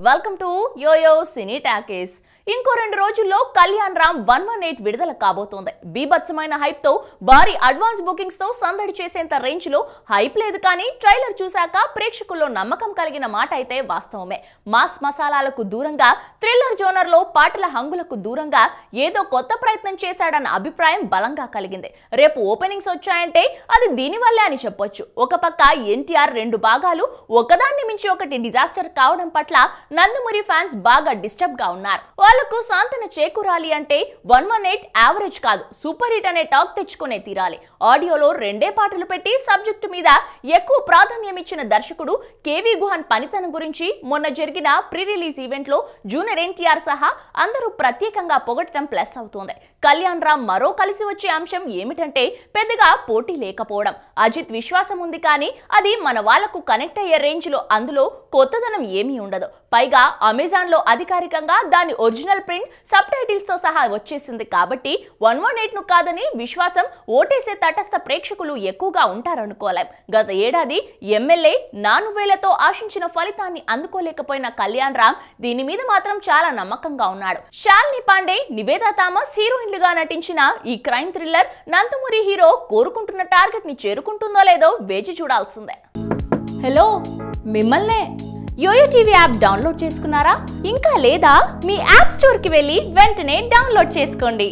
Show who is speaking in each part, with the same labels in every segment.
Speaker 1: welcome to yo-yo cine talkies ఇంకో రెండు రోజుల్లో Kalyan Ram one one eight విడుదల కాబోతోంది బీభత్సమైన హైప్ తో భారీ అడ్వాన్స్ బుకింగ్స్ తో సందడి చేసేంత రేంజ్ లో హైప్ లేదు కానీ ట్రైలర్ చూశాక ప్రేక్షకుల్లో నమ్మకం కలిగిన మాట అయితే వాస్తవమే మాస్ మసాలాలకు దూరంగా థ్రిల్లర్ జోనర్ లో పాటల హంగులకు దూరంగా ఏదో కొత్త ప్రయత్నం చేశాడన్న అభిప్రాయం బలంగా కలిగింది రేపు ఓపెనింగ్స్ వచ్చాయంటే అది దీనివల్లే అని చెప్పొచ్చు ఒక పక్క ఎన్టీఆర్ రెండు భాగాలు ఒకదాన్ని మించి ఒకటి డిజాస్టర్ కావడం పట్ల నందమూరి ఫ్యాన్స్ బాగా డిస్టర్బ్ గా ఉన్నారు వాళ్లకు సాంతన చేకూరాలి అంటే వన్ వన్ ఎయిట్ యావరేజ్ కాదు సూపర్ హిట్ అనే టాక్ తెచ్చుకునే తీరాలి ఆడియోలో రెండే పాటలు పెట్టి సబ్జెక్టు మీద ఎక్కువ ప్రాధాన్యం ఇచ్చిన దర్శకుడు కేవీ గుహన్ పనితనం గురించి మొన్న జరిగిన ప్రీ రిలీజ్ ఈవెంట్ లో జూనియర్ ఎన్టీఆర్ సహా అందరూ ప్రత్యేకంగా పొగడటం ప్లస్ అవుతోంది కళ్యాణ్ రామ్ మరో కలిసి వచ్చే అంశం ఏమిటంటే పెద్దగా పోటీ లేకపోవడం అజిత్ విశ్వాసం ఉంది కానీ అది మన వాళ్లకు కనెక్ట్ అయ్యే రేంజ్ లో అందులో కొత్తదనం ఏమీ ఉండదు పైగా అమెజాన్ లో అధికారికంగా దాని ఒరిజినల్ ప్రింట్ సబ్ టైటిల్స్ తో సహా వచ్చేసింది కాబట్టి వన్ వన్ ఎయిట్ ను కాదని విశ్వాసం ఓటేసే తటస్థ ప్రేక్షకులు ఎక్కువగా ఉంటారనుకోలేం గత ఏడాది ఎమ్మెల్యే నానువేలతో ఆశించిన ఫలితాన్ని అందుకోలేకపోయిన కళ్యాణ్ రామ్ దీని మీద మాత్రం చాలా నమ్మకంగా ఉన్నాడు శాలిని పాండే నివేదా థామస్ హీరోయిన్లుగా నటించిన ఈ క్రైమ్ థ్రిల్లర్ నందమూరి హీరో కోరుకుంటున్న టార్గెట్ ని చేరుకుంటుందో లేదో వేచి చూడాల్సిందే హలో మిమ్మల్నే యోయో టీవీ యాప్ డౌన్లోడ్ చేసుకున్నారా ఇంకా లేదా మీ యాప్ స్టోర్కి వెళ్ళి వెంటనే డౌన్లోడ్ చేసుకోండి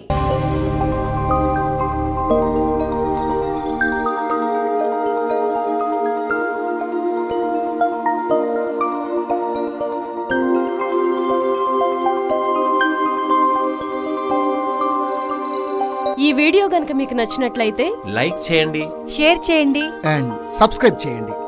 Speaker 2: ఈ వీడియో గనుక మీకు నచ్చినట్లయితే
Speaker 3: లైక్ చేయండి
Speaker 4: షేర్ చేయండి
Speaker 5: అండ్ సబ్స్క్రైబ్ చేయండి